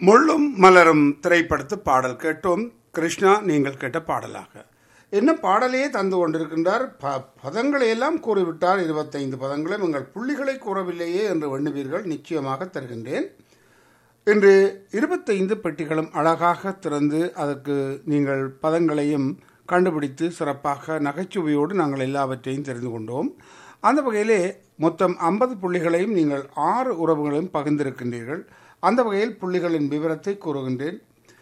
முள்ளும் மலரும் திரைப்படத்து பாடல் கேட்டோம் கிருஷ்ணா நீங்கள் கேட்ட பாடலாக என்ன பாடலையே தந்து கொண்டிருக்கின்றார் ப பதங்களை எல்லாம் கூறிவிட்டார் இருபத்தைந்து பதங்களை உங்கள் புள்ளிகளை கூறவில்லையே என்று எண்ணுவீர்கள் நிச்சயமாக தருகின்றேன் இன்று இருபத்தைந்து பெட்டிகளும் அழகாக திறந்து அதற்கு நீங்கள் பதங்களையும் கண்டுபிடித்து சிறப்பாக நகைச்சுவையோடு நாங்கள் எல்லாவற்றையும் தெரிந்து கொண்டோம் அந்த வகையிலே மொத்தம் ஐம்பது புள்ளிகளையும் நீங்கள் ஆறு உறவுகளையும் பகிர்ந்திருக்கின்றீர்கள் அந்த வகையில் புள்ளிகளின் விவரத்தை கூறுகின்றேன்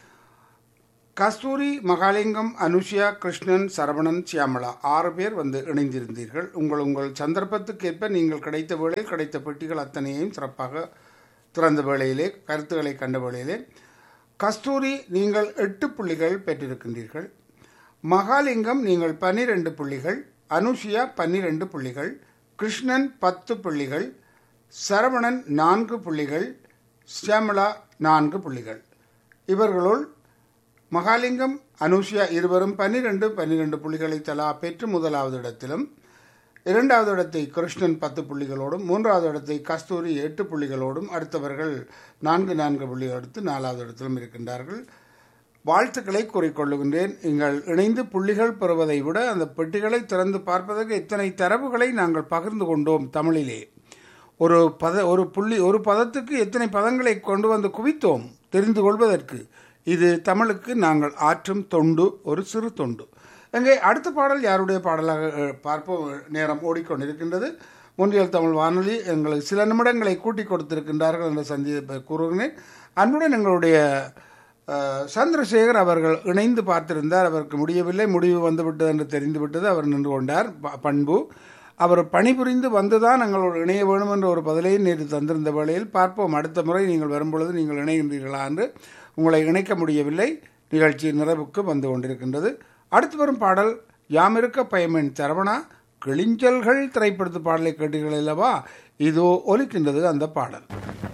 கஸ்தூரி மகாலிங்கம் அனுஷியா கிருஷ்ணன் சரவணன் சியாமளா ஆறு பேர் வந்து இணைந்திருந்தீர்கள் உங்கள் உங்கள் சந்தர்ப்பத்துக்கேற்ப நீங்கள் கிடைத்த வேளையில் கிடைத்த பெட்டிகள் அத்தனையையும் சிறப்பாக திறந்த வேளையிலே கருத்துக்களை கண்ட வேளையிலே கஸ்தூரி நீங்கள் எட்டு புள்ளிகள் பெற்றிருக்கின்றீர்கள் மகாலிங்கம் நீங்கள் பன்னிரெண்டு புள்ளிகள் அனுஷியா பன்னிரெண்டு புள்ளிகள் கிருஷ்ணன் பத்து புள்ளிகள் சரவணன் நான்கு புள்ளிகள் சியாமளா நான்கு புள்ளிகள் இவர்களுள் மகாலிங்கம் அனுஷியா இருவரும் பன்னிரெண்டு பன்னிரெண்டு புள்ளிகளை தலா பெற்று முதலாவது இடத்திலும் இரண்டாவது இடத்தை கிருஷ்ணன் பத்து புள்ளிகளோடும் மூன்றாவது இடத்தை கஸ்தூரி எட்டு புள்ளிகளோடும் அடுத்தவர்கள் நான்கு நான்கு புள்ளிகள் எடுத்து நாலாவது இடத்திலும் இருக்கின்றார்கள் வாழ்த்துக்களை கூறிக்கொள்ளுகின்றேன் நீங்கள் இணைந்து புள்ளிகள் பெறுவதை விட அந்த பெட்டிகளை திறந்து பார்ப்பதற்கு இத்தனை தரவுகளை நாங்கள் பகிர்ந்து கொண்டோம் தமிழிலே ஒரு பத ஒரு புள்ளி ஒரு பதத்துக்கு எத்தனை பதங்களை கொண்டு வந்து குவித்தோம் தெரிந்து கொள்வதற்கு இது தமிழுக்கு நாங்கள் ஆற்றும் தொண்டு ஒரு சிறு தொண்டு எங்கே அடுத்த பாடல் யாருடைய பாடலாக அஹ், பார்ப்போம் நேரம் ஓடிக்கொண்டிருக்கின்றது முன்றியல் தமிழ் வானொலி எங்களுக்கு சில நிமிடங்களை கூட்டி கொடுத்திருக்கின்றார்கள் என்ற சந்தி கூறுகிறேன் அன்புடன் எங்களுடைய அஹ், சந்திரசேகர் அவர்கள் இணைந்து பார்த்திருந்தார் அவருக்கு முடியவில்லை முடிவு வந்துவிட்டது என்று தெரிந்துவிட்டது அவர் நின்று கொண்டார் ப- பண்பு அவர் பணிபுரிந்து வந்துதான் எங்களோடு இணைய வேண்டும் என்ற ஒரு பதிலை நேற்று தந்திருந்த வேளையில் பார்ப்போம் அடுத்த முறை நீங்கள் வரும்பொழுது நீங்கள் இணைகின்றீர்களா என்று உங்களை இணைக்க முடியவில்லை நிகழ்ச்சி நிறைவுக்கு வந்து கொண்டிருக்கின்றது அடுத்து வரும் பாடல் யாமிருக்க பயமேன் சரவணா கிளிஞ்சல்கள் திரைப்படத்து பாடலை கேட்டீர்கள் அல்லவா இதோ ஒலிக்கின்றது அந்த பாடல்